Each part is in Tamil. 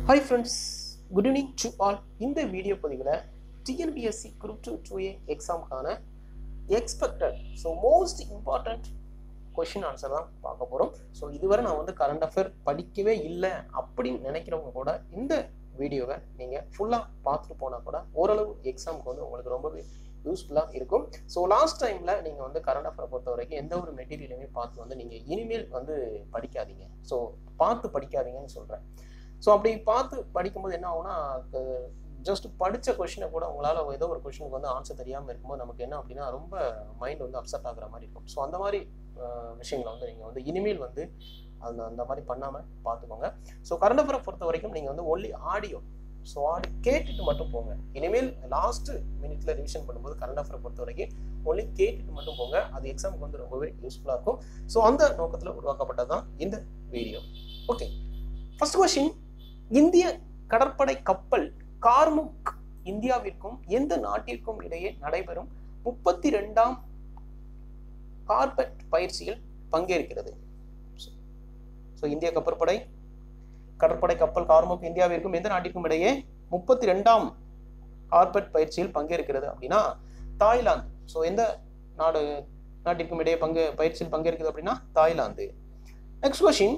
hi friends good evening to all இந்த வீடியோ பதிவில் TNPSC group two two A எக்ஸாமுக்கான expected so most important question answer தான் பார்க்க போகிறோம் ஸோ இதுவரை நான் வந்து கரண்ட் அஃபேர் படிக்கவே இல்லை அப்படின்னு நினைக்கிறவங்க கூட இந்த வீடியோவை நீங்கள் ஃபுல்லாக பார்த்துட்டு போனால் கூட ஓரளவு எக்ஸாமுக்கு வந்து உங்களுக்கு ரொம்பவே யூஸ்ஃபுல்லாக இருக்கும் ஸோ லாஸ்ட் டைமில் நீங்கள் வந்து கரண்ட் அஃபேரை பொறுத்த வரைக்கும் எந்த ஒரு மெட்டீரியலுமே பார்த்து வந்து நீங்கள் இனிமேல் வந்து படிக்காதீங்க ஸோ பார்த்து படிக்காதீங்கன்னு சொல்கிறேன் ஸோ அப்படி பார்த்து படிக்கும்போது என்ன ஆகும்னா ஜஸ்ட் படித்த கொஷினை கூட உங்களால் ஏதோ ஒரு கொஷினுக்கு வந்து ஆன்சர் தெரியாமல் இருக்கும்போது நமக்கு என்ன அப்படின்னா ரொம்ப மைண்ட் வந்து அப்செட் ஆகுற மாதிரி இருக்கும் ஸோ அந்த மாதிரி விஷயங்களை வந்து நீங்கள் வந்து இனிமேல் வந்து அந்த அந்த மாதிரி பண்ணாமல் பார்த்துக்கோங்க ஸோ கரண்ட் அஃபரை பொறுத்த வரைக்கும் நீங்கள் வந்து ஒன்லி ஆடியோ ஸோ ஆடி கேட்டுட்டு மட்டும் போங்க இனிமேல் லாஸ்ட் மினிட்ல ரிவிஷன் பண்ணும்போது கரண்ட் அஃபரை பொறுத்த வரைக்கும் ஒன்லி கேட்டுட்டு மட்டும் போங்க அது எக்ஸாமுக்கு வந்து ரொம்பவே யூஸ்ஃபுல்லாக இருக்கும் ஸோ அந்த நோக்கத்தில் உருவாக்கப்பட்டது தான் இந்த வீடியோ ஓகே ஃபர்ஸ்ட் கொஸ்டின் இந்திய கடற்படை கப்பல் கார்முக் இந்தியாவிற்கும் எந்த நாட்டிற்கும் இடையே நடைபெறும் முப்பத்தி ரெண்டாம் கார்பெட் பயிற்சியில் பங்கேற்கிறது ஸோ இந்திய கப்பற்படை கடற்படை கப்பல் கார்முக் இந்தியாவிற்கும் எந்த நாட்டிற்கும் இடையே முப்பத்தி ரெண்டாம் கார்பெட் பயிற்சியில் பங்கேற்கிறது அப்படின்னா தாய்லாந்து ஸோ எந்த நாடு நாட்டிற்கும் இடையே பங்கு பயிற்சியில் பங்கேற்கிறது அப்படின்னா தாய்லாந்து நெக்ஸ்ட் கொஸ்டின்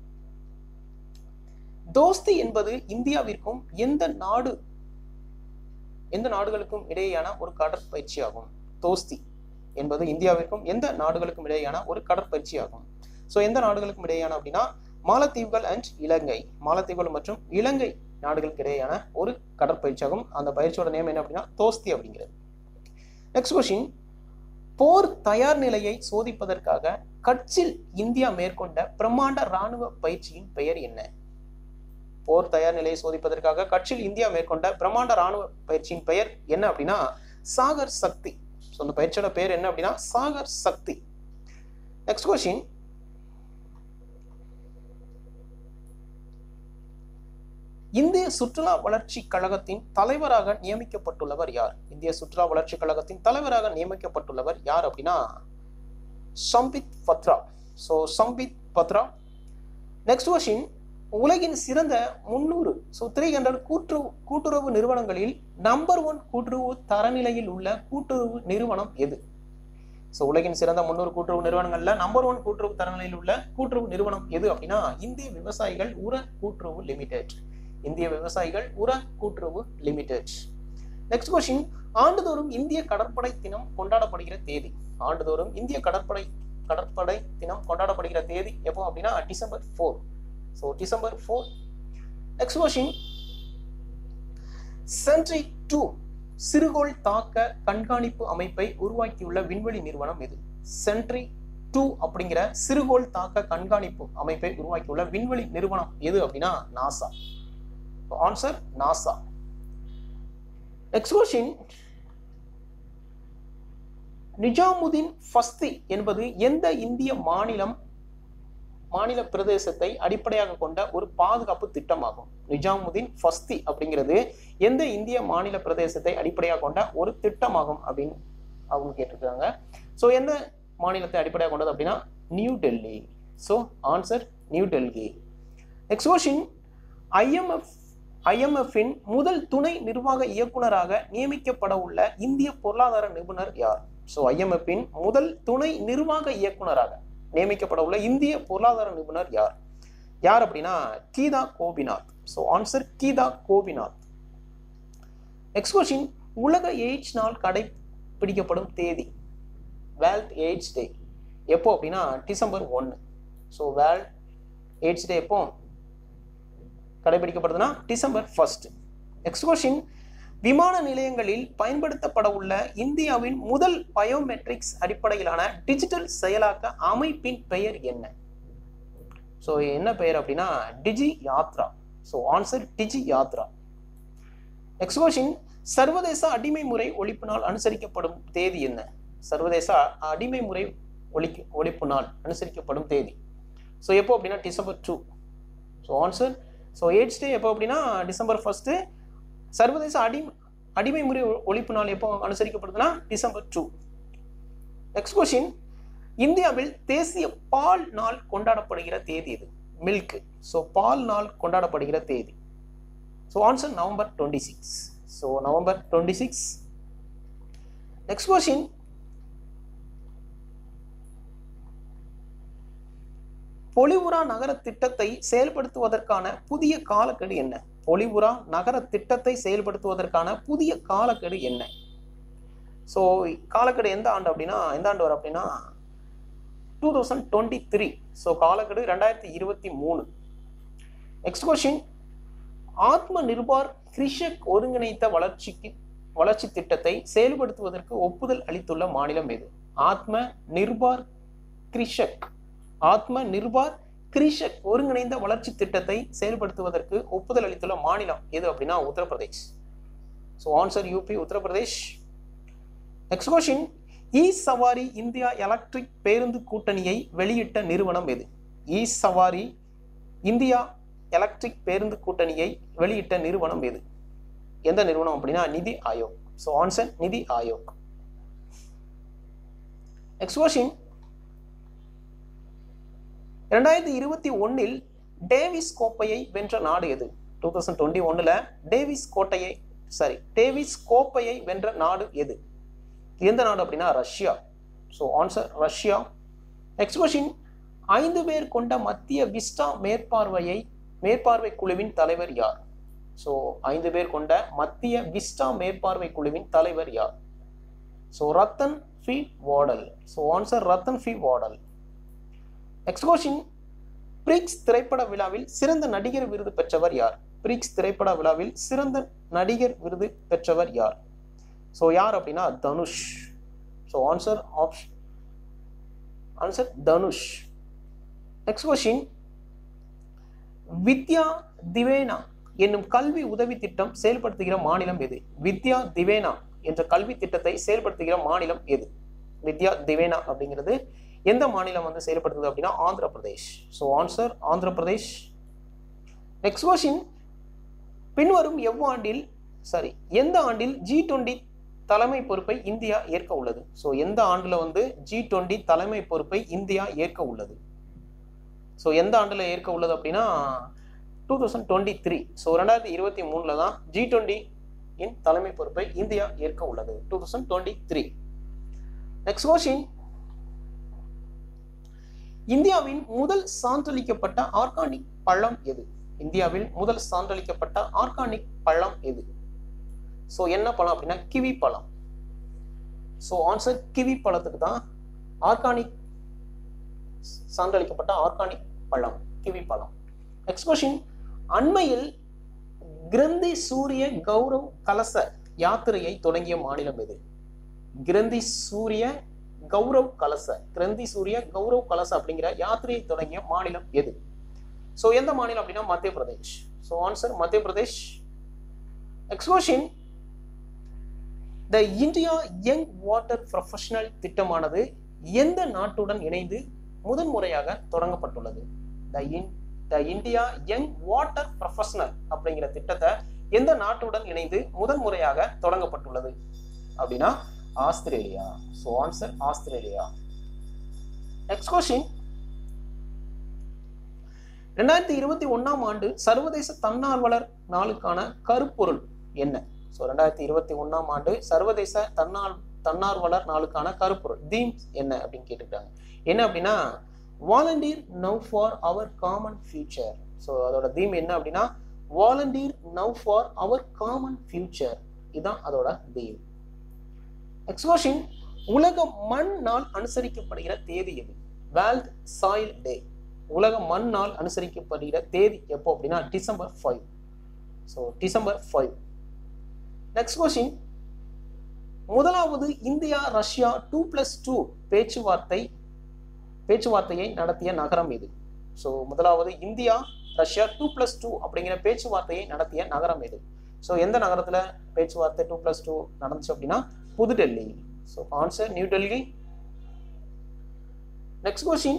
தோஸ்தி என்பது இந்தியாவிற்கும் எந்த நாடு எந்த நாடுகளுக்கும் இடையேயான ஒரு கடற்பயிற்சி ஆகும் தோஸ்தி என்பது இந்தியாவிற்கும் எந்த நாடுகளுக்கும் இடையேயான ஒரு கடற்பயிற்சி ஆகும் ஸோ எந்த நாடுகளுக்கும் இடையேயான அப்படின்னா மாலத்தீவுகள் அண்ட் இலங்கை மாலத்தீவுகள் மற்றும் இலங்கை நாடுகளுக்கு இடையேயான ஒரு கடற்பயிற்சியாகும் அந்த பயிற்சியோட நேம் என்ன அப்படின்னா தோஸ்தி அப்படிங்கிறது நெக்ஸ்ட் கொஸ்டின் போர் தயார் நிலையை சோதிப்பதற்காக கட்சில் இந்தியா மேற்கொண்ட பிரம்மாண்ட ராணுவ பயிற்சியின் பெயர் என்ன போர் தயார் நிலையை சோதிப்பதற்காக கட்சியில் இந்தியா மேற்கொண்ட பிரம்மாண்ட ராணுவ பயிற்சியின் பெயர் என்ன அப்படின்னா சாகர் சக்தி ஸோ அந்த பயிற்சியோட பேர் என்ன அப்படின்னா சாகர் சக்தி நெக்ஸ்ட் கொஸ்டின் இந்திய சுற்றுலா வளர்ச்சி கழகத்தின் தலைவராக நியமிக்கப்பட்டுள்ளவர் யார் இந்திய சுற்றுலா வளர்ச்சி கழகத்தின் தலைவராக நியமிக்கப்பட்டுள்ளவர் யார் அப்படின்னா Sambit Patra so Sambit Patra next question உலகின் சிறந்த முன்னூறு ஸோ த்ரீ ஹண்ட்ரட் கூட்டுறவு கூட்டுறவு நிறுவனங்களில் நம்பர் ஒன் கூட்டுறவு தரநிலையில் உள்ள கூட்டுறவு நிறுவனம் எது ஸோ உலகின் சிறந்த முன்னூறு கூட்டுறவு நிறுவனங்கள்ல நம்பர் ஒன் கூட்டுறவு தரநிலையில் உள்ள கூட்டுறவு நிறுவனம் எது அப்படின்னா இந்திய விவசாயிகள் உர கூட்டுறவு லிமிடெட் இந்திய விவசாயிகள் உர கூட்டுறவு லிமிடெட் நெக்ஸ்ட் கொஸ்டின் ஆண்டுதோறும் இந்திய கடற்படை தினம் கொண்டாடப்படுகிற தேதி ஆண்டுதோறும் இந்திய கடற்படை கடற்படை தினம் கொண்டாடப்படுகிற தேதி எப்போ அப்படின்னா December four so December four next question sentry two சிறுகோள் தாக்க கண்காணிப்பு அமைப்பை உருவாக்கியுள்ள விண்வெளி நிறுவனம் எது சென்ட்ரி டூ அப்படிங்கிற சிறுகோள் தாக்க கண்காணிப்பு அமைப்பை உருவாக்கியுள்ள விண்வெளி நிறுவனம் எது அப்படின்னா NASA answer NASA next question Nizamuddin Basti என்பது எந்த இந்திய மாநிலம் மாநில பிரதேசத்தை அடிப்படையாக கொண்ட ஒரு பாதுகாப்பு திட்டமாகும் நிஜாமுதீன் ஃபஸ்தி அப்படிங்கிறது எந்த இந்திய மாநில பிரதேசத்தை அடிப்படையாக கொண்ட ஒரு திட்டமாகும் அப்படின்னு அவங்க கேட்டிருக்காங்க ஸோ எந்த மாநிலத்தை அடிப்படையாக கொண்டது அப்படின்னா New Delhi so answer New Delhi next question IMF ஐஎம்எஃபின் முதல் துணை நிர்வாக இயக்குனராக நியமிக்கப்பட உள்ள இந்திய பொருளாதார நிபுணர் யார் ஸோ ஐஎம்எஃபின் முதல் துணை நிர்வாக இயக்குனராக நியமிக்கப்பட உள்ள இந்திய பொருளாதார நிபுணர் யார் யார் அப்படின்னா Gita Gopinath so answer Gita Gopinath next question உலக எய்ட்ஸ் நாள் கடைபிடிக்கப்படும் தேதி வேர்ல்ட் எய்ட்ஸ் டே எப்போ அப்படின்னா டிசம்பர் ஒன்று ஸோ வேர்ல்ட் எய்ட்ஸ் டே எப்போ கடைபிடிக்கப்படுதுன்னா டிசம்பர் ஃபர்ஸ்ட் நெக்ஸ்ட் கொஸ்டின் விமான நிலையங்களில் பயன்படுத்தப்பட உள்ள இந்தியாவின் முதல் பயோமெட்ரிக்ஸ் அடிப்படையிலான டிஜிட்டல் செயலாக்க அமைப்பின் பெயர் என்ன ஸோ என்ன பெயர் அப்படின்னா Digi Yatra so answer Digi Yatra next question சர்வதேச அடிமை முறை ஒழிப்பு நாள் அனுசரிக்கப்படும் தேதி என்ன சர்வதேச அடிமை முறை ஒழிக்கு ஒழிப்பு நாள் அனுசரிக்கப்படும் தேதி ஸோ எப்போ அப்படின்னா December two so answer so AIDS day எப்போ அப்படின்னா டிசம்பர் ஃபர்ஸ்ட்டு சர்வதேச அடி அடிமை முறை ஒழிப்பு நாள் எப்போ அனுசரிக்கப்படுதுன்னா டிசம்பர் டூ நெக்ஸ்ட் கொஸ்டின் இந்தியாவில் தேசிய பால் நாள் கொண்டாடப்படுகிற தேதி இது மில்க் ஸோ பால் நாள் கொண்டாடப்படுகிற தேதி so answer November twenty six so November twenty six next question பொலிவுரா நகர திட்டத்தை செயல்படுத்துவதற்கான புதிய காலக்கெடு என்ன பொலிவுரா நகர திட்டத்தை செயல்படுத்துவதற்கான புதிய காலக்கெடு என்ன ஸோ காலக்கெடு எந்த ஆண்டு அப்படின்னா எந்த ஆண்டு வரும் அப்படின்னா two thousand twenty three so காலக்கெடு ரெண்டாயிரத்தி இருபத்தி மூணு நெக்ஸ்ட் கொஸ்டின் ஆத்ம நிர்பார் கிருஷக் ஒருங்கிணைத்த வளர்ச்சிக்கு வளர்ச்சி திட்டத்தை செயல்படுத்துவதற்கு ஒப்புதல் அளித்துள்ள மாநிலம் எது ஆத்ம நிர்பார் கிருஷக் ஆத்ம நிர்பார் கிருஷக் ஒருங்கிணைந்த வளர்ச்சி திட்டத்தை செயல்படுத்துவதற்கு ஒப்புதல் அளித்துள்ள மாநிலம் எது அப்படின்னா Uttar Pradesh so answer UP Uttar Pradesh next question e Savari India electric பேருந்து கூட்டணியை வெளியிட்ட நிறுவனம் எது இ சவாரி இந்தியா எலக்ட்ரிக் பேருந்து கூட்டணியை வெளியிட்ட நிறுவனம் எது எந்த நிறுவனம் அப்படின்னா நிதி ஆயோக் ஸோ ஆன்சர் நிதி ஆயோக் நெக்ஸ்ட் கொஸ்டின் ரெண்டாயிரத்தி இருபத்தி ஒன்னில் டேவிஸ் கோப்பையை வென்ற நாடு எது டூ தௌசண்ட் டுவெண்ட்டி ஒன்னுல டேவிஸ் கோட்டையை சாரி டேவிஸ் கோப்பையை வென்ற நாடு எது எந்த நாடு அப்படின்னா Russia so answer Russia next question ஐந்து பேர் கொண்ட மத்திய விஸ்டா மேற்பார்வையை மேற்பார்வை குழுவின் தலைவர் யார் ஸோ ஐந்து பேர் கொண்ட மத்திய விஸ்டா மேற்பார்வை குழுவின் தலைவர் யார் ஸோ ரத்தன் ஃபி வாடல் ஸோ ஆன்சர் ரத்தன் ஃபி வாடல் நெக்ஸ்ட் கொஸ்டின் பிரிக்ஸ் திரைப்பட விழாவில் சிறந்த நடிகர் விருது பெற்றவர் யார் பிரிக்ஸ் திரைப்பட விழாவில் சிறந்த நடிகர் விருது பெற்றவர் யார் ஸோ யார் அப்படின்னா Dhanush so answer option answer Dhanush next question Vidya Deevena என்னும் கல்வி உதவி திட்டம் செயல்படுத்துகிற மாநிலம் எது வித்யா திவேனா என்ற கல்வி திட்டத்தை செயல்படுத்துகிற மாநிலம் எது வித்யா திவேனா அப்படிங்கிறது எந்த மாநிலம் வந்து செயல்படுத்துது அப்படின்னா Andhra Pradesh so answer Andhra Pradesh next question பின்வரும் எவ்வாண்டில் சாரி எந்த ஆண்டில் ஜி டுவெண்ட்டி தலைமை பொறுப்பை இந்தியா ஏற்க உள்ளது ஸோ எந்த ஆண்டுல வந்து ஜி டுவெண்ட்டி தலைமை பொறுப்பை இந்தியா ஏற்க உள்ளது ஸோ எந்த ஆண்டுல ஏற்க உள்ளது அப்படின்னா two thousand twenty three so ரெண்டாயிரத்தி இருபத்தி மூணுல தான் ஜி டுவெண்ட்டி இன் தலைமை பொறுப்பை இந்தியா ஏற்க உள்ளது two thousand twenty three next question இந்தியாவின் முதல் சான்றளிக்கப்பட்ட ஆர்கானிக் பழம் எது இந்தியாவில் முதல் சான்றளிக்கப்பட்ட ஆர்கானிக் பழம் எது ஸோ என்ன பழம் அப்படின்னா கிவி பழம் ஸோ ஆன்சர் கிவி பழத்துக்கு தான் ஆர்கானிக் சான்றளிக்கப்பட்ட ஆர்கானிக் பழம் கிவி பழம் நெக்ஸ்ட் கொஸ்டின் அண்மையில் கிரந்தி சூரிய கௌரவ் கலச யாத்திரையை தொடங்கிய மாநிலம் எது கிரந்தி சூரிய கௌரவ் கலச கிரந்தி சூரிய கௌரவ் கலச அப்படிங்கிற யாத்திரையை தொடங்கிய மாநிலம் எது ஸோ எந்த மாநிலம் அப்படின்னா மத்திய Pradesh so answer Madhya Pradesh next question the India young water professional திட்டமானது எந்த நாட்டுடன் இணைந்து முதன்முறையாக தொடங்கப்பட்டுள்ளது the in the India young water professional அப்படிங்கிற திட்டத்தை எந்த நாட்டுடன் இணைந்து முதன்முறையாக தொடங்கப்பட்டுள்ளது அப்படின்னா Australia so answer Australia next question ரெண்டாயிரத்தி இருபத்தி ஒன்னாம் ஆண்டு சர்வதேச தன்னார்வலர் நாளுக்கான கருப்பொருள் என்ன ஸோ ரெண்டாயிரத்தி இருபத்தி ஒன்னாம் ஆண்டு சர்வதேச தன்னார் தன்னார்வலர் நாளுக்கான கருப்பொருள் தீம் என்ன அப்படின்னு கேட்டுக்கிட்டாங்க என்ன அப்படின்னா volunteer now for our common future so அதோட தீம் என்ன அப்படின்னா volunteer now for our common future இதுதான் அதோட தீம் நெக்ஸ்ட் கொஸ்டின் உலக மண் நாள் அனுசரிக்கப்படுகிற தேதி எது வேர்ல்ட் சாயில் டே உலக மண் நாள் அனுசரிக்கப்படுகிற தேதி எப்போ அப்படின்னா December five so December five next question முதலாவது India Russia two plus two பேச்சுவார்த்தை பேச்சுவார்த்தையை நடத்திய நகரம் எது ஸோ முதலாவது India Russia two plus two அப்படிங்கிற பேச்சுவார்த்தையை நடத்திய நகரம் எது ஸோ எந்த நகரத்தில் பேச்சுவார்த்தை டூ பிளஸ் டூ நடந்துச்சு அப்படின்னா Pudhu Delhi so answer New Delhi next question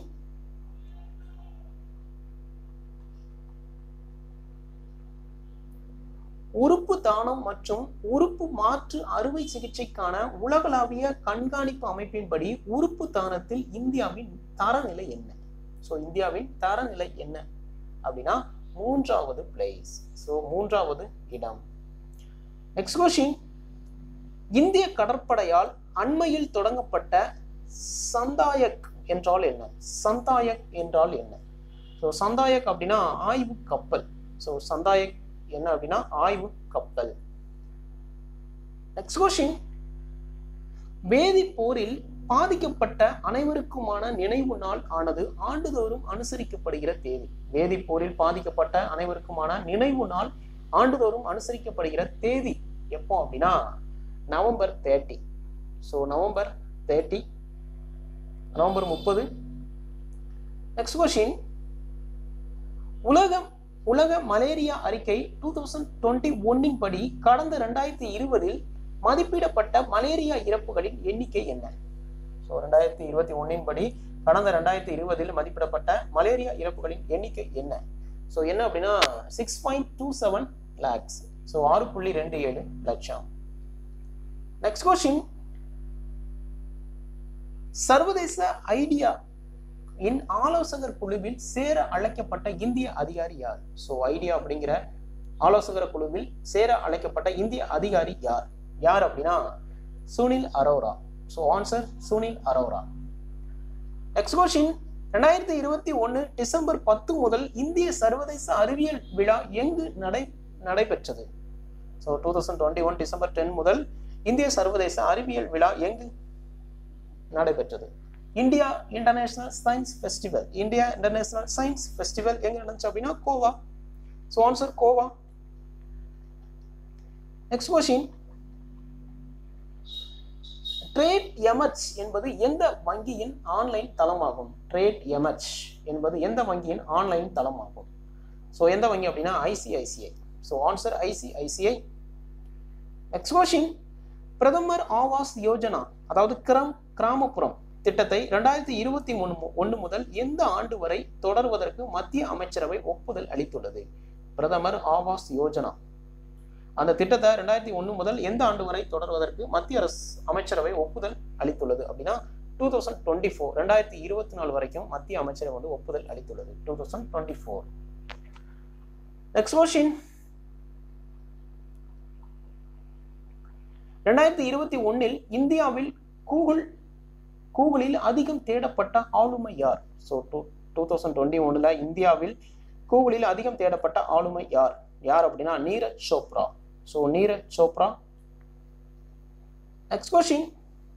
உறுப்பு தானம் மற்றும் உறுப்பு மாற்று அறுவை சிகிச்சைக்கான உலகளாவிய கண்காணிப்பு அமைப்பின்படி உறுப்பு தானத்தில் இந்தியாவின் தரநிலை என்ன ஸோ இந்தியாவின் தரநிலை என்ன அப்படின்னா மூன்றாவது பிளேஸ் ஸோ மூன்றாவது இடம் நெக்ஸ்ட் கொஸ்டின் இந்திய கடற்படையால் அண்மையில் தொடங்கப்பட்ட சந்தாயக் என்றால் என்ன சந்தாயக் என்றால் என்ன ஸோ சந்தாயக் அப்படின்னா ஆய்வு கப்பல் ஸோ சந்தாயக் என்ன அப்படின்னா ஆய்வு கப்பல் நெக்ஸ்ட் கொஸ்டின் வேதி போரில் பாதிக்கப்பட்ட அனைவருக்குமான நினைவு நாள் ஆனது ஆண்டுதோறும் அனுசரிக்கப்படுகிற தேதி வேதி போரில் பாதிக்கப்பட்ட அனைவருக்குமான நினைவு நாள் ஆண்டுதோறும் அனுசரிக்கப்படுகிற தேதி எப்போ அப்படின்னா November thirty so November thirty November முப்பது நெக்ஸ்ட் கொஸ்டின் உலகம் உலக மலேரியா அறிக்கை டூ தௌசண்ட் டுவெண்ட்டி ஒன்னின் படி கடந்த ரெண்டாயிரத்தி இருபதில் மதிப்பிடப்பட்ட மலேரியா இறப்புகளின் எண்ணிக்கை என்ன ஸோ ரெண்டாயிரத்தி இருபத்தி ஒன்னின் படி கடந்த ரெண்டாயிரத்தி இருபதில் மதிப்பிடப்பட்ட மலேரியா இறப்புகளின் எண்ணிக்கை என்ன ஸோ என்ன அப்படின்னா six point two seven lakhs so ஆறு புள்ளி ரெண்டு ஏழு லட்சம் நெக்ஸ்ட் கொஸ்டின் சர்வதேச ஐடியா இன் ஆலோசகர் குழுவில் சேர அழைக்கப்பட்ட இந்திய அதிகாரி யார் ஸோ ஐடியா அப்படிங்கிற ஆலோசகர் குழுவில் சேர அழைக்கப்பட்ட இந்திய அதிகாரி யார் யார் அப்படின்னா Sunil Arora so answer Sunil Arora next question ரெண்டாயிரத்தி இருபத்தி ஒன்று டிசம்பர் பத்து முதல் இந்திய சர்வதேச அறிவியல் விழா எங்கு நடை நடைபெற்றது so two thousand twenty one December ten முதல் இந்திய சர்வதேச அறிவியல் விழா எங்கு நடைபெற்றது India International Science Festival India International Science Festival எங்க நடந்துச்சு அப்படின்னா Goa so answer Goa next question trade emerge என்பது எந்த வங்கியின் ஆன்லைன் தளமாகும் ட்ரேட் எமர்ஜ் என்பது எந்த வங்கியின் ஆன்லைன் தளமாகும் ஸோ எந்த வங்கி அப்படின்னா ICICI so answer ICICI next question பிரதமர் ஆவாஸ் யோஜனா அதாவது கிராம் கிராமப்புறம் திட்டத்தை ரெண்டாயிரத்தி இருபத்தி மூணு ஒன்று முதல் எந்த ஆண்டு வரை தொடர்வதற்கு மத்திய அமைச்சரவை ஒப்புதல் அளித்துள்ளது பிரதமர் ஆவாஸ் யோஜனா அந்த திட்டத்தை ரெண்டாயிரத்தி ஒன்று முதல் எந்த ஆண்டு வரை தொடர்வதற்கு மத்திய அரசு அமைச்சரவை ஒப்புதல் அளித்துள்ளது அப்படின்னா டூ தௌசண்ட் டுவெண்ட்டி ஃபோர் ரெண்டாயிரத்தி இருபத்தி நாலு வரைக்கும் மத்திய அமைச்சரவை வந்து ஒப்புதல் அளித்துள்ளது two thousand twenty four next question ரெண்டாயிரத்தி இருபத்தி ஒன்னில் இந்தியாவில் கூகுள் கூகுளில் அதிகம் தேடப்பட்ட ஆளுமை யார் so two two thousand twenty ஒன்னில் இந்தியாவில் கூகுளில் அதிகம் தேடப்பட்ட ஆளுமை யார் யார் அப்படின்னா Neeraj Chopra so Neeraj Chopra next question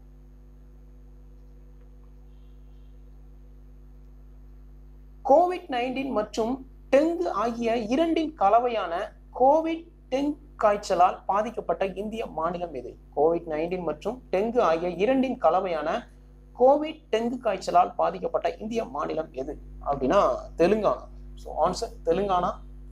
covid nineteen மற்றும் டெங்கு ஆகிய இரண்டின் கலவையான கோவிட் டெங்கு காய்ச்சலால் பாதிக்கப்பட்ட இந்திய மாநிலம் எது கோவிட் நைன்டீன் மற்றும் டெங்கு ஆகிய இரண்டின் கலவையான கோவிட் டெங்கு காய்ச்சலால் பாதிக்கப்பட்ட இந்திய மாநிலம் எது அப்படின்னா Telangana so answer Telangana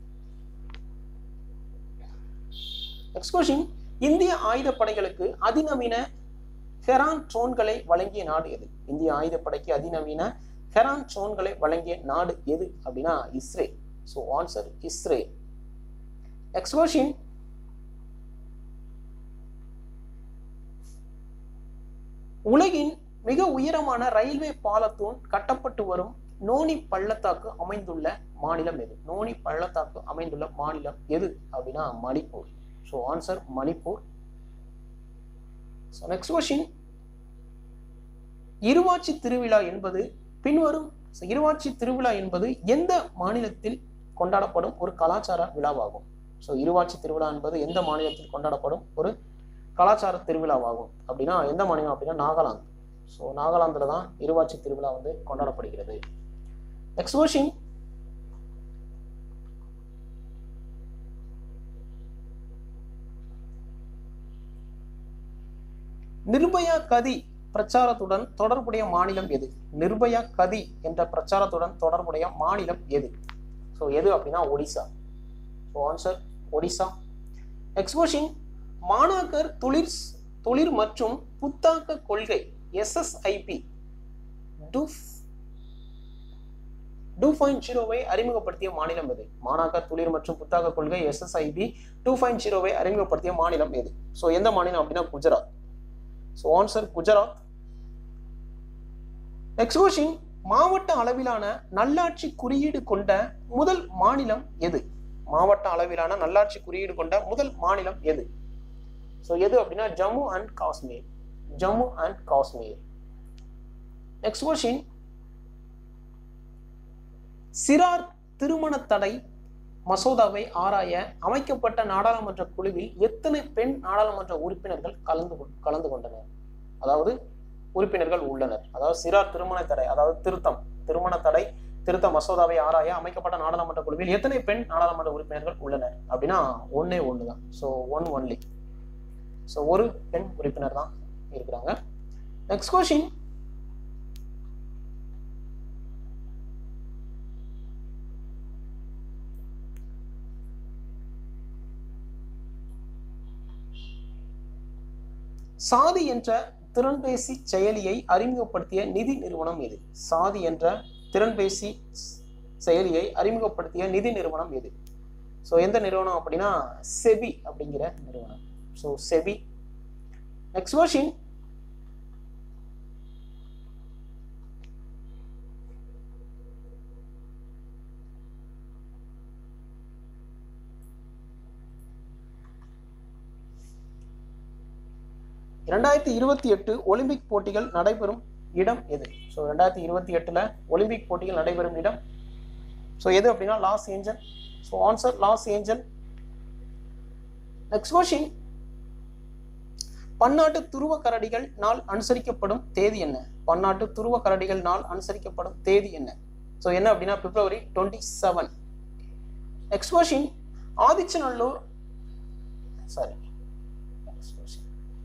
next question இந்திய ஆயுதப்படைகளுக்கு அதிநவீன ஹெரான் ட்ரோன்களை வழங்கிய நாடு எது இந்திய ஆயுதப்படைக்கு அதிநவீன ஹெரான் ட்ரோன்களை வழங்கிய நாடு எது அப்படின்னா Israel so answer Israel next question உலகின் மிக உயரமான ரயில்வே பாலத்தூண் கட்டப்பட்டு வரும் நோனி பள்ளத்தாக்கு அமைந்துள்ள மாநிலம் எது நோனி பள்ளத்தாக்கு அமைந்துள்ள மாநிலம் எது அப்படின்னா Manipur so answer Manipur so next question இருவாட்சி திருவிழா என்பது பின்வரும் இருவாட்சி திருவிழா என்பது எந்த மாநிலத்தில் கொண்டாடப்படும் ஒரு கலாச்சார விழாவாகும் ஸோ இருவாட்சி திருவிழா என்பது எந்த மாநிலத்தில் கொண்டாடப்படும் ஒரு கலாச்சார திருவிழாவாகும் அப்படின்னா எந்த மாநிலம் அப்படின்னா நாகாலாந்து ஸோ நாகாலாந்தில் தான் இருவாட்சி திருவிழா வந்து கொண்டாடப்படுகிறது நெக்ஸ்ட் கொஸ்டின் நிர்பயா கதி பிரச்சாரத்துடன் தொடர்புடைய மாநிலம் எது நிர்பயா கதி என்ற பிரச்சாரத்துடன் தொடர்புடைய மாநிலம் எது ஸோ எது அப்படின்னா Odisha so answer Odisha next question மாணாக்கர் தொழிற் தொழிற் மற்றும் புத்தாக்க கொள்கை எஸ்எஸ்ஐபி டூஃப் டூ பாயிண்ட் ஜீரோவை அறிமுகப்படுத்திய மாநிலம் எது மாணாக்கர் தொழில் மற்றும் புத்தாக்க கொள்கை எஸ்எஸ்ஐபி டூ பாயிண்ட் ஜீரோவை அறிமுகப்படுத்திய மாநிலம் எது ஸோ எந்த மாநிலம் அப்படின்னா Gujarat so answer Gujarat next question மாவட்ட அளவிலான நல்லாட்சி குறியீடு கொண்ட முதல் மாநிலம் எது மாவட்ட அளவிலான நல்லாட்சி குறியீடு கொண்ட முதல் மாநிலம் எது ஸோ எது அப்படின்னா Jammu and Kashmir Jammu and Kashmir next question சிறார் திருமண தடை மசோதாவை ஆராய அமைக்கப்பட்ட நாடாளுமன்ற குழுவில் எத்தனை பெண் நாடாளுமன்ற உறுப்பினர்கள் கலந்து கொ- கலந்து கொண்டனர் அதாவது உறுப்பினர்கள் உள்ளனர் அதாவது சிறார் திருமண தடை அதாவது திருத்தம் திருமண தடை திருத்த மசோதாவை ஆராய அமைக்கப்பட்ட நாடாளுமன்ற குழுவில் எத்தனை பெண் நாடாளுமன்ற உறுப்பினர்கள் உள்ளனர் அப்படின்னா ஒன்னே ஒன்று தான் ஸோ ஒன் ஒன்லி ஸோ ஒரு பெண் உறுப்பினர் தான் இருக்கிறாங்க நெக்ஸ்ட் கொஸ்டின் சாதி என்ற திறன்பேசி செயலியை அறிமுகப்படுத்திய நிதி நிறுவனம் எது சாதி என்ற திறன்பேசி செயலியை அறிமுகப்படுத்திய நிதி நிறுவனம் எது ஸோ எந்த நிறுவனம் அப்படின்னா செபி அப்படிங்கிற நிறுவனம் ஸோ செபி நெக்ஸ்ட் கொஸ்டின் இரண்டாயிரத்தி இருபத்தி எட்டு ஒலிம்பிக் போட்டிகள் நடைபெறும் இடம் எது ஸோ ரெண்டாயிரத்தி இருபத்தி எட்டுல ஒலிம்பிக் போட்டிகள் நடைபெறும் இடம் ஸோ எது அப்படின்னா Los Angel so answer Los Angel next question பன்னாட்டு துருவ கரடிகள் நாள் அனுசரிக்கப்படும் தேதி என்ன பன்னாட்டு துருவ கரடிகள் நாள் அனுசரிக்கப்படும் தேதி என்ன ஸோ என்ன அப்படின்னா February twenty seven next question Adichanallur sorry next question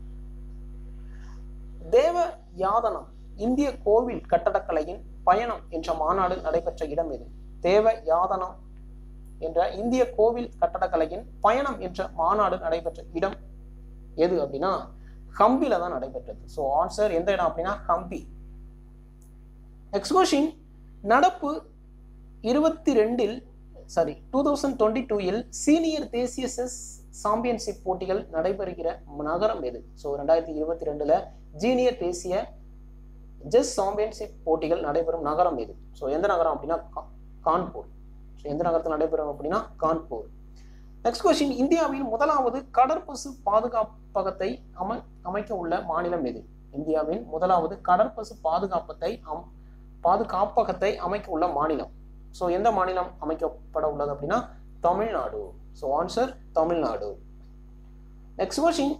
தேவ யாதனம் இந்திய கோவில் கட்டடக்கலையின் பயணம் என்ற மாநாடு நடைபெற்ற இடம் எது தேவ யாதனம் என்ற இந்திய கோவில் கட்டடக்கலையின் பயணம் என்ற மாநாடு நடைபெற்ற இடம் எது அப்படின்னா ஹம்பில தான் நடைபெற்றது ஸோ ஆன்சர் எந்த இடம் அப்படின்னா ஹம்பி நெக்ஸ்ட் கொஸ்டின் நடப்பு இருபத்தி ரெண்டில் சாரி டூ தௌசண்ட் டுவெண்ட்டி டூவில் சீனியர் தேசிய செஸ் சாம்பியன்ஷிப் போட்டிகள் நடைபெறுகிற நகரம் எது ஸோ ரெண்டாயிரத்தி இருபத்தி ரெண்டுல ஜீனியர் தேசிய செஸ் சாம்பியன்ஷிப் போட்டிகள் நடைபெறும் நகரம் எது ஸோ எந்த நகரம் அப்படின்னா கா- கான்பூர் ஸோ எந்த நகரத்தில் நடைபெறும் அப்படின்னா கான்பூர் நெக்ஸ்ட் கொஸ்டின் இந்தியாவின் முதலாவது கடற்பசு பாதுகாப்பகத்தை அமை அமைக்க உள்ள மாநிலம் எது இந்தியாவின் முதலாவது கடற்பசு பாதுகாப்பத்தை அம் பாதுகாப்பகத்தை அமைக்க உள்ள மாநிலம் ஸோ எந்த மாநிலம் அமைக்கப்பட உள்ளது அப்படின்னா Tamil Nadu so answer Tamil Nadu next question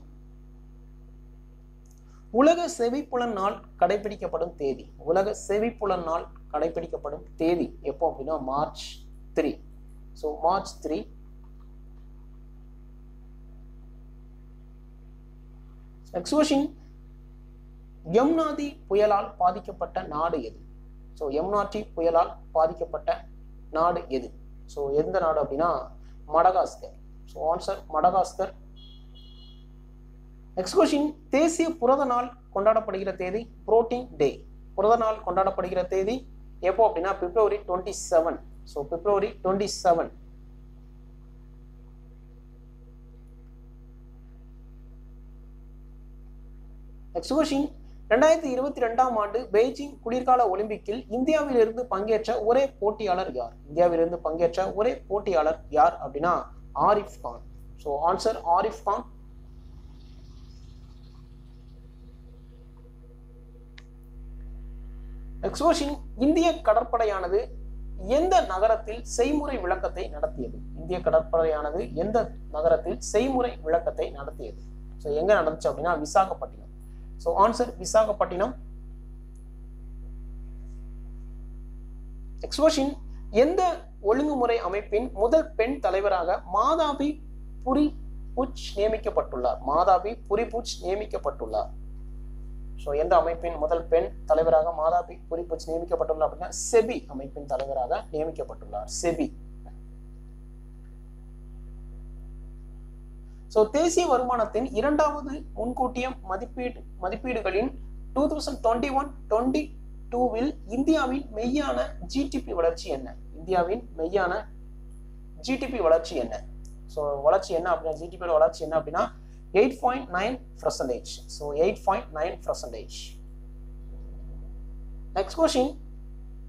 உலக செவிப்புலன் நாள் கடைபிடிக்கப்படும் தேதி உலக செவிப்புலன் நாள் கடைபிடிக்கப்படும் தேதி எப்போ அப்படின்னா March three so March three next question Emnati புயலால் பாதிக்கப்பட்ட நாடு எது ஸோ யம்னாதி புயலால் பாதிக்கப்பட்ட நாடு எது ஸோ எந்த நாடு அப்படின்னா Madagascar so answer Madagascar next question தேசிய புரத நாள் கொண்டாடப்படுகிற தேதி புரோட்டீன் டே புரத நாள் கொண்டாடப்படுகிற தேதி எப்போ அப்படின்னா February twenty seven so February twenty seven next question ரெண்டாயிரத்தி இருபத்தி ரெண்டாம் ஆண்டு பெய்ஜிங் குளிர்கால ஒலிம்பிக்கில் இந்தியாவிலிருந்து பங்கேற்ற ஒரே போட்டியாளர் யார் இந்தியாவிலிருந்து பங்கேற்ற ஒரே போட்டியாளர் யார் அப்படின்னா Arif Khan so answer Arif Khan next question இந்திய கடற்படையானது எந்த நகரத்தில் செய்முறை விளக்கத்தை நடத்தியது இந்திய கடற்படையானது எந்த நகரத்தில் செய்முறை விளக்கத்தை நடத்தியது ஸோ எங்க நடந்துச்சு அப்படின்னா Visakhapatnam so answer Visakhapatnam next question எந்த ஒழுங்குமுறை அமைப்பின் முதல் பெண் தலைவராக மாதாவி புரி புச் நியமிக்கப்பட்டுள்ளார் மாதாவி புரிபுச் நியமிக்கப்பட்டுள்ளார் ஸோ எந்த அமைப்பின் முதல் பெண் தலைவராக மாதாபி புரிபுச் நியமிக்கப்பட்டுள்ளார் அப்படின்னா செபி அமைப்பின் தலைவராக நியமிக்கப்பட்டுள்ளார் செபி ஸோ தேசிய வருமானத்தின் இரண்டாவது முன்கூட்டிய மதிப்பீடு மதிப்பீடுகளின் two thousand twenty one twenty டூவில் இந்தியாவின் மெய்யான ஜிடிபி வளர்ச்சி என்ன இந்தியாவின் மெய்யான ஜிடிபி வளர்ச்சி என்ன ஸோ வளர்ச்சி என்ன அப்படின்னா ஜிடிபியோட வளர்ச்சி என்ன அப்படின்னா eight point nine percentage so eight point nine percentage next question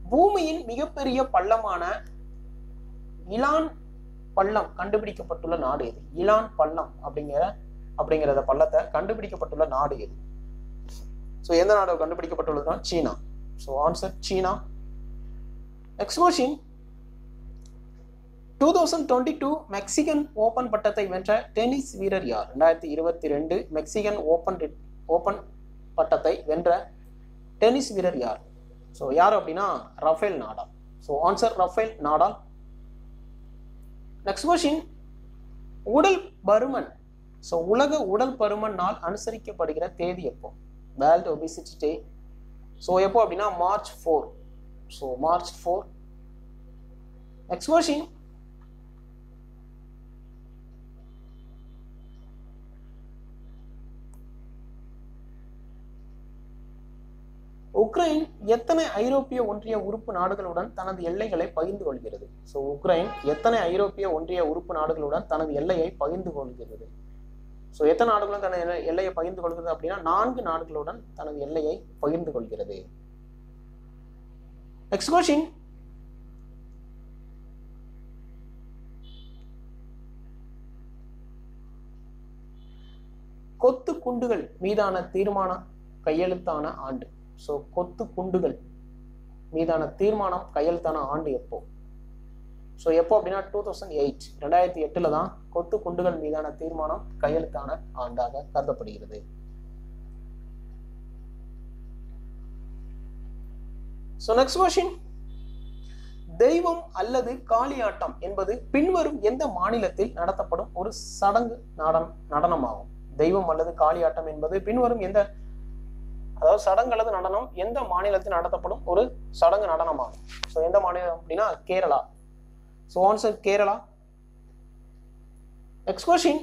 பூமியின் மிகப்பெரிய பள்ளமான இலான் பள்ளம் கண்டுபிடிக்கப்பட்டுள்ள நாடு எது இலான் பள்ளம் அப்படிங்கிற அப்படிங்கிறத பள்ளத்தை கண்டுபிடிக்கப்பட்டுள்ள நாடு எது ஸோ எந்த நாடு கண்டுபிடிக்கப்பட்டுள்ளதுன்னா China so answer China next question two thousand twenty two Mexican open பட்டத்தை வென்ற டென்னிஸ் வீரர் யார் ரெண்டாயிரத்தி இருபத்தி ரெண்டு மெக்சிகன் ஓபன் ஓபன் பட்டத்தை வென்ற டென்னிஸ் வீரர் யார் ஸோ யார் அப்படின்னா Rafael Nadal so answer Rafael Nadal next question உடல் பருமன் ஸோ உலக உடல் பருமன் நாள் அனுசரிக்கப்படுகிற தேதி எப்போ வேர்ல்டு ஒபிசிட்டி டே ஸோ எப்போ அப்படின்னா March four so March four next question Ukraine எத்தனை ஐரோப்பிய ஒன்றிய உறுப்பு நாடுகளுடன் தனது எல்லைகளை பகிர்ந்து கொள்கிறது ஸோ உக்ரைன் எத்தனை ஐரோப்பிய ஒன்றிய உறுப்பு நாடுகளுடன் தனது எல்லையை பகிர்ந்து கொள்கிறது ஸோ எத்தனை நாடுகளுடன் தனது எல்லை- எல்லையை பகிர்ந்து கொள்கிறது அப்படின்னா நான்கு நாடுகளுடன் தனது எல்லையை பகிர்ந்து கொள்கிறது நெக்ஸ்ட் கொஸ்டின் கொத்து குண்டுகள் மீதான தீர்மானம் கையெழுத்தான ஆண்டு ஸோ கொத்து குண்டுகள் மீதான தீர்மானம் கையெழுத்தான ஆண்டு எப்போ ஸோ எப்போ அப்படின்னா டூ தௌசண்ட் எயிட் ரெண்டாயிரத்தி எட்டுல தான் கொத்து குண்டுகள் மீதான தீர்மானம் கையெழுத்தான ஆண்டாக கருதப்படுகிறது ஸோ நெக்ஸ்ட் கொஸ்டின் தெய்வம் அல்லது காளியாட்டம் என்பது பின்வரும் எந்த மாநிலத்தில் நடத்தப்படும் ஒரு சடங்கு நடனம் நடனமாகும் தெய்வம் அல்லது காளியாட்டம் என்பது பின்வரும் எந்த அதாவது சடங்கு அல்லது நடனம் எந்த மாநிலத்தில் நடத்தப்படும் ஒரு சடங்கு நடனமாகும் ஸோ எந்த மாநிலம் அப்படின்னா Kerala so answer Kerala next question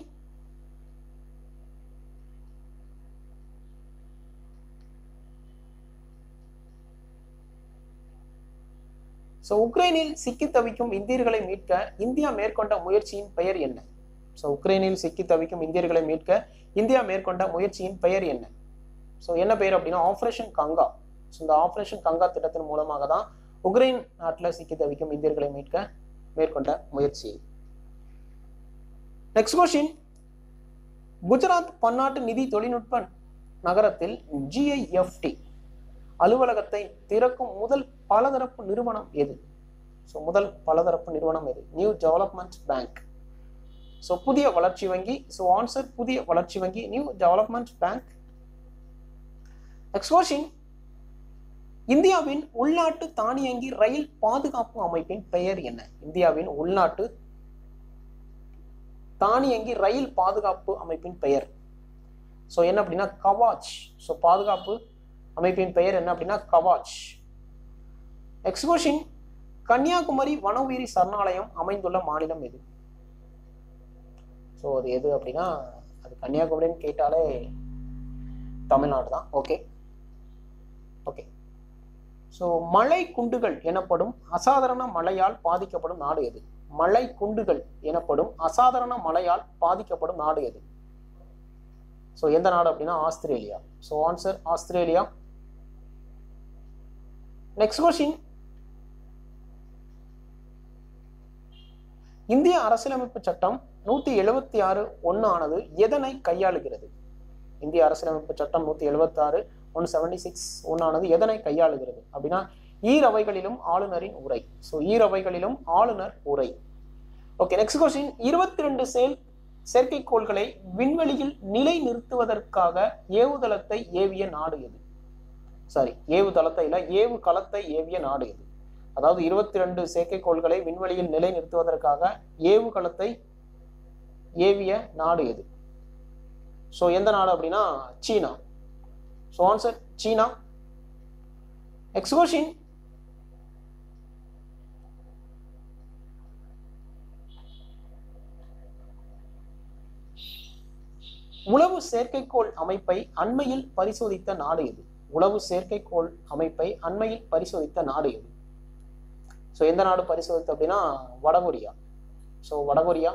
so உக்ரைனில் சிக்கி தவிக்கும் இந்தியர்களை மீட்க இந்தியா மேற்கொண்ட முயற்சியின் பெயர் என்ன ஸோ உக்ரைனில் சிக்கி தவிக்கும் இந்தியர்களை மீட்க இந்தியா மேற்கொண்ட முயற்சியின் பெயர் என்ன ஸோ என்ன பெயர் அப்படின்னா ஆப்ரேஷன் கங்கா ஸோ இந்த ஆப்ரேஷன் கங்கா திட்டத்தின் மூலமாக தான் உக்ரைன் நாட்டில் சிக்கி தவிக்கும் இந்தியர்களை மீட்க மேற்கொண்ட முயற்சி நெக்ஸ்ட் கொஸ்டின் குஜராத் பன்னாட்டு நிதி தொழில்நுட்ப நகரத்தில் ஜிஐஎஃப்டி அலுவலகத்தை திறக்கும் முதல் பலதரப்பு நிறுவனம் எது ஸோ முதல் பலதரப்பு நிறுவனம் எது நியூ டெவலப்மெண்ட் பேங்க் ஸோ புதிய வளர்ச்சி வங்கி ஸோ ஆன்சர் புதிய வளர்ச்சி வங்கி new development bank next question இந்தியாவின் உள்நாட்டு தானியங்கி ரயில் பாதுகாப்பு அமைப்பின் பெயர் என்ன இந்தியாவின் உள்நாட்டு தானியங்கி ரயில் பாதுகாப்பு அமைப்பின் பெயர் ஸோ என்ன அப்படின்னா கவாச் ஸோ பாதுகாப்பு அமைப்பின் பெயர் என்ன அப்படின்னா கவாச் நெக்ஸ்ட் கொஸ்டின் கன்னியாகுமரி வன உயிரி சரணாலயம் அமைந்துள்ள மாநிலம் எது ஸோ அது எது அப்படின்னா அது கன்னியாகுமரின்னு கேட்டாலே தமிழ்நாடு தான் ஓகே ஓகே ஸோ மழை குண்டுகள் எனப்படும் அசாதாரண மழையால் பாதிக்கப்படும் நாடு எது மழை குண்டுகள் எனப்படும் அசாதாரண மழையால் பாதிக்கப்படும் நாடு எது ஸோ எந்த நாடு அப்படின்னா Australia so answer Australia next question இந்திய அரசியலமைப்பு சட்டம் நூத்தி எழுபத்தி ஆறு ஒன்னு ஆனது எதனை கையாளுகிறது இந்திய அரசியலமைப்பு சட்டம் நூத்தி எழுபத்தி ஆறு ஒன் செவன்டி சிக்ஸ் ஒன்னானது எதனை கையாளுகிறது அப்படின்னா ஈரவைகளிலும் ஆளுநரின் உரை ஸோ ஈரவைகளிலும் ஆளுநர் உரை ஓகே நெக்ஸ்ட் கொஸ்டின் இருபத்தி ரெண்டு செயல் செயற்கைக்கோள்களை விண்வெளியில் நிலை நிறுத்துவதற்காக ஏவுதளத்தை ஏவிய நாடு எது சாரி ஏவுதளத்தை இல்ல ஏவு களத்தை ஏவிய நாடு எது அதாவது இருபத்தி ரெண்டு செயற்கைக்கோள்களை விண்வெளியில் நிலை நிறுத்துவதற்காக ஏவுகலத்தை ஏவிய நாடு எது ஸோ எந்த நாடு அப்படின்னா China so answer China next question உளவு செயற்கைக்கோள் அமைப்பை அண்மையில் பரிசோதித்த நாடு எது உளவு செயற்கைக்கோள் அமைப்பை அண்மையில் பரிசோதித்த நாடு எது ஸோ எந்த நாடு பரிசோதித்து அப்படின்னா வடகொரியா ஸோ வடகொரியா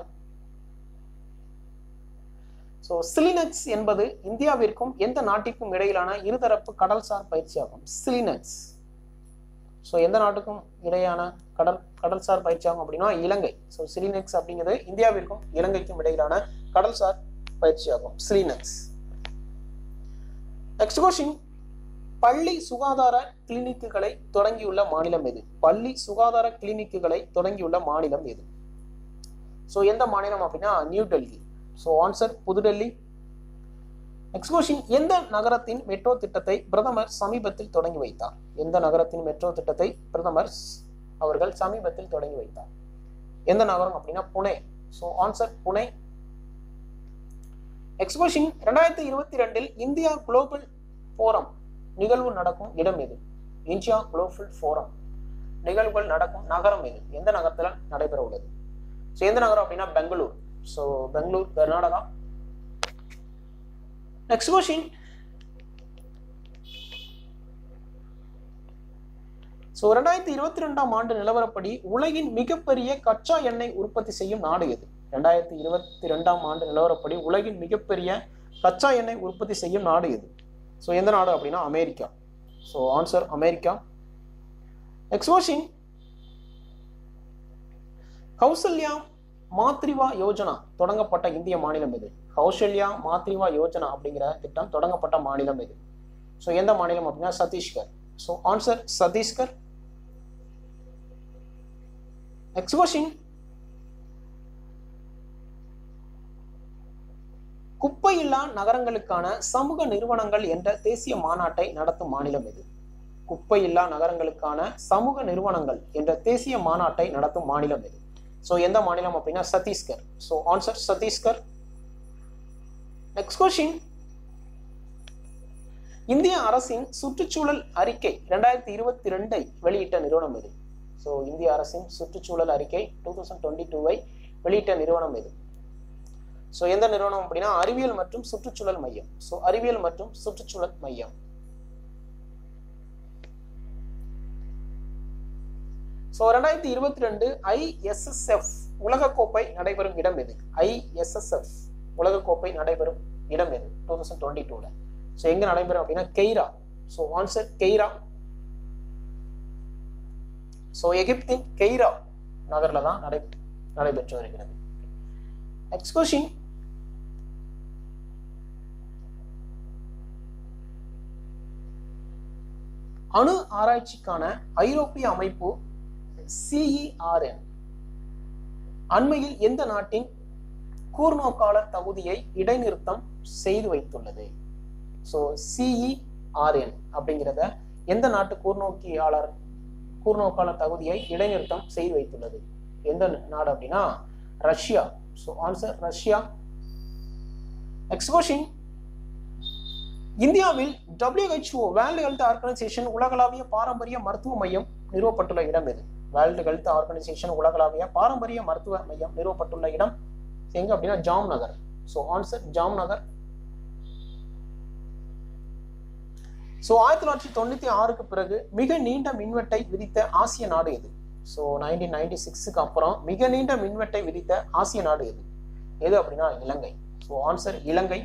ஸோ சிலினக்ஸ் என்பது இந்தியாவிற்கும் எந்த நாட்டிற்கும் இடையிலான இருதரப்பு கடல்சார் பயிற்சியாகும் சிலினக்ஸ் ஸோ எந்த நாட்டுக்கும் இடையான கடல் கடல்சார் பயிற்சியாகும் அப்படின்னா இலங்கை ஸோ சிலினெக்ஸ் அப்படிங்கிறது இந்தியாவிற்கும் இலங்கைக்கும் இடையிலான கடல்சார் பயிற்சியாகும் சிலினெக்ஸ் நெக்ஸ்ட் கொஸ்டின் பள்ளி சுகாதார கிளினிக்குகளை தொடங்கியுள்ள மாநிலம் எது பள்ளி சுகாதார கிளினிக்குகளை தொடங்கியுள்ள மாநிலம் எது ஸோ எந்த மாநிலம் அப்படின்னா நியூ டெல்லி ஸோ ஆன்சர் புதுடெல்லி நெக்ஸ்ட் கொஸ்டின் எந்த நகரத்தின் மெட்ரோ திட்டத்தை பிரதமர் சமீபத்தில் தொடங்கி வைத்தார் எந்த நகரத்தின் மெட்ரோ திட்டத்தை பிரதமர் அவர்கள் சமீபத்தில் தொடங்கி வைத்தார் எந்த நகரம் அப்படின்னா Pune so answer Pune next question ரெண்டாயிரத்தி இருபத்தி ரெண்டில் இந்தியா குளோபல் ஃபோரம் நிகழ்வு நடக்கும் இடம் எது இந்தியா குளோபல் ஃபோரம் நிகழ்வுகள் நடக்கும் நகரம் எது எந்த நகரத்தில் நடைபெற உள்ளது ஸோ எந்த நகரம் அப்படின்னா Bangalore so Bangalore Karnataka next question so ரெண்டாயிரத்தி இருபத்தி ரெண்டாம் ஆண்டு நிலவரப்படி உலகின் மிகப்பெரிய கச்சா எண்ணெய் உற்பத்தி செய்யும் நாடு எது ரெண்டாயிரத்தி இருபத்தி ரெண்டாம் ஆண்டு நிலவரப்படி உலகின் மிகப்பெரிய கச்சா எண்ணெய் உற்பத்தி செய்யும் நாடு எது ஸோ எந்த நாடு அப்படின்னா America so answer America next question Kaushalya Matritva Yojana தொடங்கப்பட்ட இந்திய மாநிலம் எது கௌசல்யா மாத்ரிவா யோஜனா அப்படிங்கிற திட்டம் தொடங்கப்பட்ட மாநிலம் எது ஸோ எந்த மாநிலம் அப்படின்னா Chhattisgarh so answer Chhattisgarh next question குப்பையில்லா நகரங்களுக்கான சமூக நிறுவனங்கள் என்ற தேசிய மாநாட்டை நடத்தும் மாநிலம் எது குப்பையில்லா நகரங்களுக்கான சமூக நிறுவனங்கள் என்ற தேசிய மாநாட்டை நடத்தும் மாநிலம் எது ஸோ எந்த மாநிலம் அப்படின்னா Chhattisgarh so answer Chhattisgarh next question இந்திய அரசின் சுற்றுச்சூழல் அறிக்கை ரெண்டாயிரத்தி இருபத்தி ரெண்டை வெளியிட்ட நிறுவனம் எது ஸோ இந்திய அரசின் சுற்றுச்சூழல் அறிக்கை டூ தௌசண்ட் டுவெண்ட்டி டூவை வெளியிட்ட நிறுவனம் எது ஸோ எந்த நிறுவனம் அப்படின்னா அறிவியல் மற்றும் சுற்றுச்சூழல் மையம் ஸோ அறிவியல் மற்றும் சுற்றுச்சூழல் மையம் ஸோ ரெண்டாயிரத்தி இருபத்தி ரெண்டு ஐஎஸ்எஸ்எஃப் உலகக்கோப்பை நடைபெறும் இடம் எது ஐஎஸ்எஸ்எஃப் உலகக்கோப்பை நடைபெறும் இடம் எது டூ தௌசண்ட் டுவெண்ட்டி டூல ஸோ எங்க நடைபெறும் அப்படின்னா Cairo so answer Cairo so எகிப்தின் கெய்ரா நகர்ல தான் நடை நடைபெற்று வருகிறது நெக்ஸ்ட் கொஸ்டின் அணு ஆராய்ச்சிக்கான ஐரோப்பிய அமைப்பு சிஇஆர்என் அண்மையில் எந்த நாட்டின் கூர்நோக்காளர் தகுதியை இடைநிறுத்தம் செய்து வைத்துள்ளது ஸோ சிஇஆர்என் அப்படிங்கிறத எந்த நாட்டு கூர்நோக்கியாளர் கூர்நோக்காளர் தகுதியை இடைநிறுத்தம் செய்து வைத்துள்ளது எந்த நாடு அப்படின்னா Russia so answer Russia next question இந்தியாவில் டபிள்யூஹெச்ஓ வேர்ல்டு ஹெல்த் ஆர்கனைசேஷன் உலகளாவிய பாரம்பரிய மருத்துவ மையம் நிறுவப்பட்டுள்ள இடம் எது வேர்ல்டு ஹெல்த் ஆர்கனைசேஷன் உலகளாவிய பாரம்பரிய மருத்துவ மையம் நிறுவப்பட்டுள்ள இடம் எங்க அப்படின்னா Jamnagar so answer Jamnagar so ஆயிரத்தி தொள்ளாயிரத்தி தொண்ணூத்தி ஆறுக்கு பிறகு மிக நீண்ட மின்வெட்டை விதித்த ஆசிய நாடு எது ஸோ நைன்டீன் நைன்டி சிக்ஸுக்கு அப்புறம் மிக நீண்ட மின்வெட்டை விதித்த ஆசிய நாடு எது எது அப்படின்னா Ilangai so answer Ilangai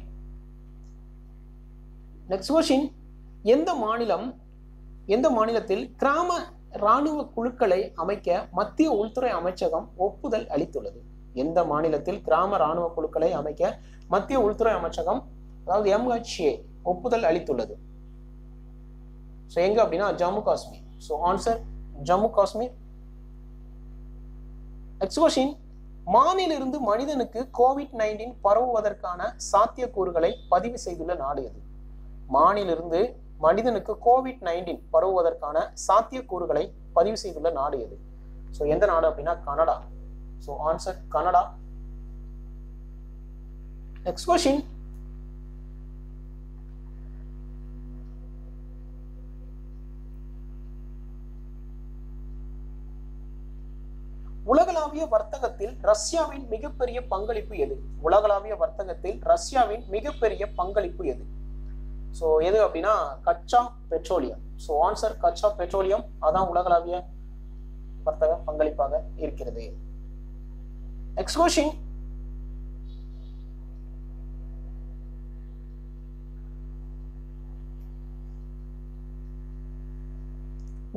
next question எந்த மாநிலம் எந்த மாநிலத்தில் கிராம இராணுவ குழுக்களை அமைக்க மத்திய உள்துறை அமைச்சகம் ஒப்புதல் அளித்துள்ளது எந்த மாநிலத்தில் கிராம இராணுவ குழுக்களை அமைக்க மத்திய உள்துறை அமைச்சகம் அதாவது எம்ஹெச்ஏ ஒப்புதல் அளித்துள்ளது ஸோ எங்க அப்படின்னா Jammu Kashmir so answer Jammu Kashmir next question மானிலிருந்து மனிதனுக்கு கோவிட் நைன்டீன் பரவுவதற்கான சாத்தியக்கூறுகளை பதிவு செய்துள்ள நாடு எது மானிலிருந்து மனிதனுக்கு கோவிட் நைன்டீன் பரவுவதற்கான சாத்தியக்கூறுகளை பதிவு செய்துள்ள நாடு எது ஸோ எந்த நாடு அப்படின்னா Canada so answer Canada next question உலகளாவிய வர்த்தகத்தில் ரஷ்யாவின் மிகப்பெரிய பங்களிப்பு எது உலகளாவிய வர்த்தகத்தில் ரஷ்யாவின் மிகப்பெரிய பங்களிப்பு எது ஸோ எது அப்படின்னா கச்சா பெட்ரோலியம் ஸோ ஆன்சர் கச்சா பெட்ரோலியம் அதான் உலகளாவிய வர்த்தக பங்களிப்பாக இருக்கிறது நெக்ஸ்ட் கொஸ்டின்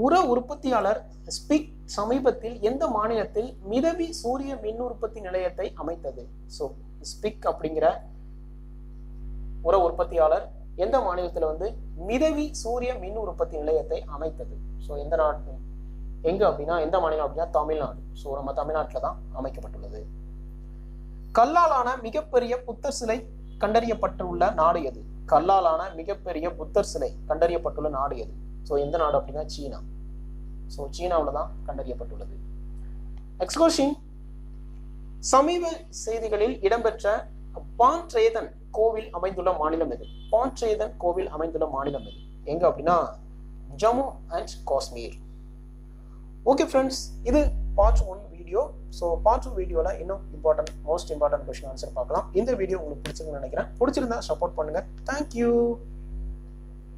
உர உற்பத்தியாளர் ஸ்பிக் சமீபத்தில் எந்த மாநிலத்தில் மிதவி சூரிய மின் உற்பத்தி நிலையத்தை அமைத்தது ஸோ ஸ்பிக் அப்படிங்கிற உர உற்பத்தியாளர் எந்த மாநிலத்தில் வந்து மிதவி சூரிய மின் உற்பத்தி நிலையத்தை அமைத்தது ஸோ எந்த நாட்டு எங்க அப்படின்னா எந்த மாநிலம் அப்படின்னா தமிழ்நாடு ஸோ நம்ம தமிழ்நாட்டில் தான் அமைக்கப்பட்டுள்ளது கல்லாலான மிகப்பெரிய புத்தர் சிலை கண்டறியப்பட்டுள்ள நாடு எது கல்லாலான மிகப்பெரிய புத்தர் சிலை கண்டறியப்பட்டுள்ள நாடு எது ஸோ எந்த நாடு அப்படின்னா சீனா ஸோ சீனாவில் தான் கண்டறியப்பட்டுள்ளது நெக்ஸ்ட் கொஸ்டின் சமீப செய்திகளில் இடம்பெற்ற பான்ட்ரேதன் கோவில் அமைந்துள்ள மாநிலம் எது பான்ட்ரேதன் கோவில் அமைந்துள்ள மாநிலம் எது எங்க அப்படின்னா Jammu and Kashmir okay friends இது part one video so part two வீடியோவில் இன்னும் important most important question answer பார்க்கலாம் இந்த வீடியோ உங்களுக்கு பிடிச்சிருக்குன்னு நினைக்கிறேன் பிடிச்சிருந்தா சப்போர்ட் பண்ணுங்க தேங்க்யூ